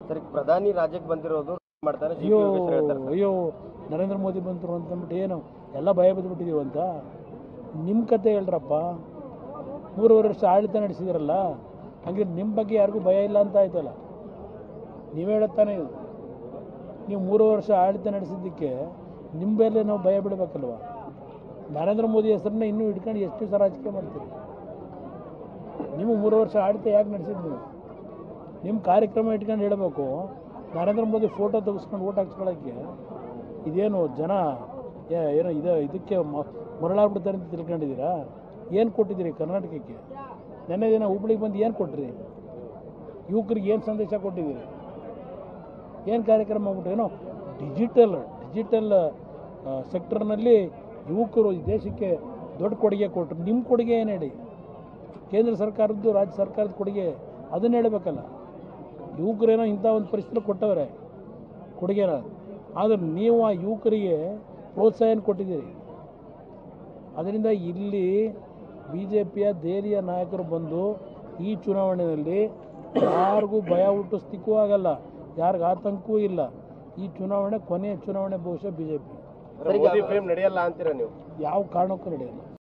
Sir ಈಗ ಪ್ರಧಾನಿ ರಾಜ್ಯಕ್ಕೆ ಬಂದಿರೋದು ಮಾಡ್ತಾರೆ ಜಿ ಪಿ ಅಯ್ಯೋ ಯೋಗೇಶ್ವರ್ ಹೇಳ್ತಾರೆ ಸರ್. ಅಯ್ಯೋ ನರೇಂದ್ರ ಮೋದಿ ಬಂತರು ಅಂತಂದ್ಬಿಟ್ಟು ಏನು ಎಲ್ಲ ಭಯ ಬಿದ್ದುಬಿಟ್ಟಿದೀವಿ ಅಂತ ನಿಮ್ಮ ಕತೆ ಹೇಳ್ರಪ್ಪ ಮೂರುವರೆ ವರ್ಷ ಆಡಳಿತ ನಡೆಸಿದಿರಲ್ಲ ಹಂಗೆ ನಿಮ್ಮ ಬಗ್ಗೆ ಯಾರಿಗೂ ಭಯ ಇಲ್ಲ ಅಂತ ಆಯ್ತಲ್ಲ ನೀವು ಹೇಳುತ್ತಾನೆ ಇದು ನೀವು ಮೂರು ವರ್ಷ ಆಡಳಿತ ನಡೆಸಿದ್ದಕ್ಕೆ ನಿಮ್ಮ ಮೇಲೆ ನಾವು ಭಯ ಬಿಡಬೇಕಲ್ವ ನರೇಂದ್ರ ಮೋದಿ ಹೆಸರನ್ನ ಇನ್ನೂ ಹಿಡ್ಕೊಂಡು ಎಷ್ಟು ದಿವಸ ರಾಜಕೀಯ ಮಾಡ್ತೀರಿ ನೀವು ಮೂರು ವರ್ಷ ಆಡಳಿತ ಯಾಕೆ ನಡೆಸಿದ್ದು ನೀವು ನಿಮ್ಮ ಕಾರ್ಯಕ್ರಮ ಇಟ್ಕೊಂಡು ಹೇಳಬೇಕು ನರೇಂದ್ರ ಮೋದಿ ಫೋಟೋ ತೆಗೆಸ್ಕೊಂಡು ಓಟ್ ಹಾಕ್ಸ್ಕೊಳ್ಳೋಕ್ಕೆ ಇದೇನು ಜನ ಏ- ಏನೋ ಇದು ಇದಕ್ಕೆ ಮ- ಮರಳಾಗ್ಬಿಡ್ತಾರೆ ಅಂತ ತಿಳ್ಕೊಂಡಿದ್ದೀರಾ ಏನು ಕೊಟ್ಟಿದ್ದೀರಿ ಕರ್ನಾಟಕಕ್ಕೆ ನೆನ್ನೆ ದಿನ ಹುಬ್ಳಿಗೆ ಬಂದು ಏನು ಕೊಟ್ರಿ ಯುವಕರಿಗೆ ಏನು ಸಂದೇಶ ಕೊಟ್ಟಿದ್ದೀರಿ ಏನು ಕಾರ್ಯಕ್ರಮ ಮಾಡ್ಬಿಟ್ಟು ಏನೋ ಡಿಜಿಟಲ್ ಡಿಜಿಟಲ್ ಸೆಕ್ಟರ್ನಲ್ಲಿ ಯುವಕರು ಈ ದೇಶಕ್ಕೆ ದೊಡ್ಡ ಕೊಡುಗೆ ಕೊಟ್ಟರು ನಿಮ್ಮ ಕೊಡುಗೆ ಏನು ಹೇಳಿ ಕೇಂದ್ರ ಸರ್ಕಾರದ್ದು ರಾಜ್ಯ ಸರ್ಕಾರದ ಕೊಡುಗೆ ಅದನ್ನ ಹೇಳಬೇಕಲ್ಲ ಯುವಕರೇನೋ ಇಂಥ ಒಂದು ಪರಿಸ್ಥಿತಿ ಕೊಟ್ಟವ್ರೆ ಕೊಡುಗೆನ ಆದರೆ ನೀವು ಆ ಯುವಕರಿಗೆ ಪ್ರೋತ್ಸಾಹ ಕೊಟ್ಟಿದ್ದೀರಿ ಅದರಿಂದ ಇಲ್ಲಿ ಬಿ ಜೆ ಪಿಯ ದೆಹಲಿಯ ನಾಯಕರು ಬಂದು ಈ ಚುನಾವಣೆಯಲ್ಲಿ ಯಾರಿಗೂ ಭಯ ಹುಟ್ಟಿಸ್ಲಿಕ್ಕೂ ಆಗಲ್ಲ ಯಾರಿಗೂ ಆತಂಕವೂ ಇಲ್ಲ ಈ ಚುನಾವಣೆ ಕೊನೆಯ ಚುನಾವಣೆ ಬಹುಶಃ ಬಿ ಜೆ ಪಿ ಸರ್, ಈಗ ಮೋದಿ ಫ್ರೇಮ್ ನಡೆಯಲ್ಲ ಅಂತೀರಾ ನೀವು ಯಾವ ಕಾರಣಕ್ಕೂ ನಡೆಯಲ್ಲ